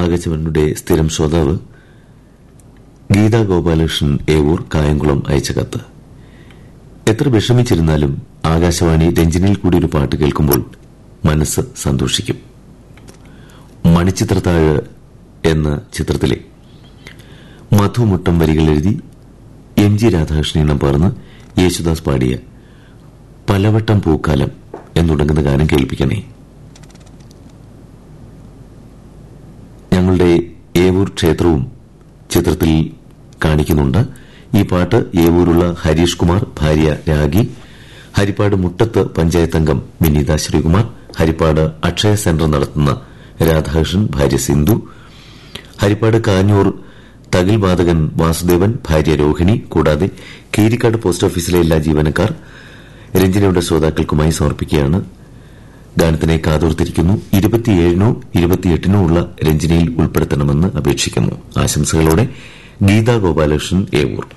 ആകാശവാണിയുടെ സ്ഥിരം ശ്രോതാവ് ഗീതാ ഗോപാലകൃഷ്ണൻ ഏവൂർ കായംകുളം അയച്ച കത്ത് എത്ര വിഷമിച്ചിരുന്നാലും ആകാശവാണി രഞ്ജനിയിൽ കൂടി ഒരു പാട്ട് കേൾക്കുമ്പോൾ മനസ്സ് സന്തോഷിക്കും മണിച്ചിത്രത്താഴ് എന്ന ചിത്രത്തിലെ മധുമുട്ടം വരികൾ എഴുതി എം ജി രാധാകൃഷ്ണൻ ഇണം പകർന്ന് യേശുദാസ് പാടിയ പലവട്ടം പൂക്കാലം എന്നുടങ്ങുന്ന ഗാനം കേൾപ്പിക്കണേ ഞങ്ങളുടെ ഏവൂർ ക്ഷേത്രവും ചിത്രത്തിൽ കാണിക്കുന്നുണ്ട് ഈ പാട്ട് ഏവൂരുള്ള ഹരീഷ് കുമാർ ഭാര്യ രാഗി ഹരിപ്പാട് മുട്ടത്ത് പഞ്ചായത്ത് അംഗം വിനീത ശ്രീകുമാർ ഹരിപ്പാട് അക്ഷയ സെന്റർ നടത്തുന്ന രാധാകൃഷ്ണൻ ഭാര്യ സിന്ധു ഹരിപ്പാട് കാഞ്ഞൂർ തകിൽ വാതകൻ വാസുദേവൻ ഭാര്യ രോഹിണി കൂടാതെ കീരിക്കാട് പോസ്റ്റ് ഓഫീസിലെ എല്ലാ ജീവനക്കാർ രഞ്ജനയുടെ ശ്രോതാക്കൾക്കുമായി സമർപ്പിക്കുകയാണ് ഗാനത്തിനെ കാതോർത്തിരിക്കുന്നു ഇരുപത്തിയേഴിനോ ഇരുപത്തിയെട്ടിനോ ഉള്ള രഞ്ജനയിൽ ഉൾപ്പെടുത്തണമെന്ന് അപേക്ഷിക്കുന്നു ആശംസകളോടെ ഗീതാ ഗോപാലകൃഷ്ണൻ ഏവൂർ